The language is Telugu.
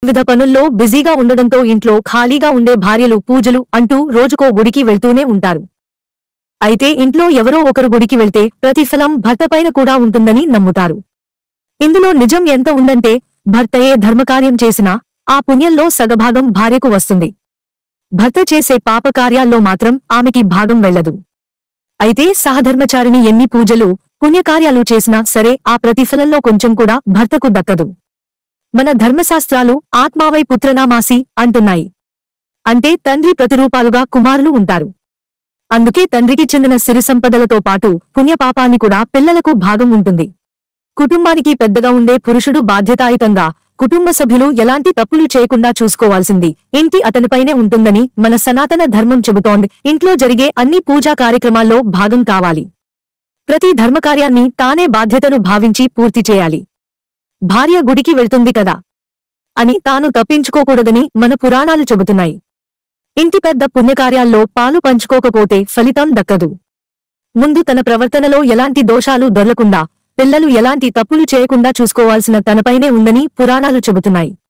వివిధ పనుల్లో బిజీగా ఉండడంతో ఇంట్లో ఖాళీగా ఉండే భార్యలు పూజలు అంటూ రోజుకో గుడికి వెళ్తూనే ఉంటారు అయితే ఇంట్లో ఎవరో ఒకరు గుడికి వెళ్తే ప్రతిఫలం భర్తపైన కూడా ఉంటుందని నమ్ముతారు ఇందులో నిజం ఎంత ఉందంటే భర్తయే ధర్మకార్యం చేసినా ఆ పుణ్యంలో సగభాగం భార్యకు వస్తుంది భర్త చేసే పాపకార్యాల్లో మాత్రం ఆమెకి భాగం వెళ్ళదు అయితే సహధర్మచారిని ఎన్ని పూజలు పుణ్యకార్యాలు చేసినా సరే ఆ ప్రతిఫలంలో కొంచెం కూడా భర్తకు దక్కదు మన ధర్మశాస్త్రాలు ఆత్మావై పుత్రనామాసి అంటున్నాయి అంటే తండ్రి ప్రతిరూపాలుగా కుమారులు ఉంటారు అందుకే తండ్రికి చెందిన సిరి సంపదలతో పాటు పుణ్యపాపాన్ని కూడా పిల్లలకు భాగం ఉంటుంది కుటుంబానికి పెద్దగా ఉండే పురుషుడు బాధ్యతాయుతంగా కుటుంబ సభ్యులు ఎలాంటి తప్పులు చేయకుండా చూసుకోవాల్సింది ఇంటి అతనిపైనే ఉంటుందని మన సనాతన ధర్మం చెబుతోంది ఇంట్లో జరిగే అన్ని పూజా కార్యక్రమాల్లో భాగం కావాలి ప్రతి ధర్మకార్యాన్ని తానే బాధ్యతను భావించి పూర్తి చేయాలి భార్య గుడికి వెళ్తుంది కదా అని తాను తప్పించుకోకూడదని మన పురాణాలు చెబుతున్నాయి ఇంటి పెద్ద పుణ్యకార్యాల్లో పాలు పంచుకోకపోతే ఫలితం దక్కదు ముందు తన ప్రవర్తనలో ఎలాంటి దోషాలు దొరలకుండా పిల్లలు ఎలాంటి తప్పులు చేయకుండా చూసుకోవాల్సిన తనపైనే ఉందని పురాణాలు చెబుతున్నాయి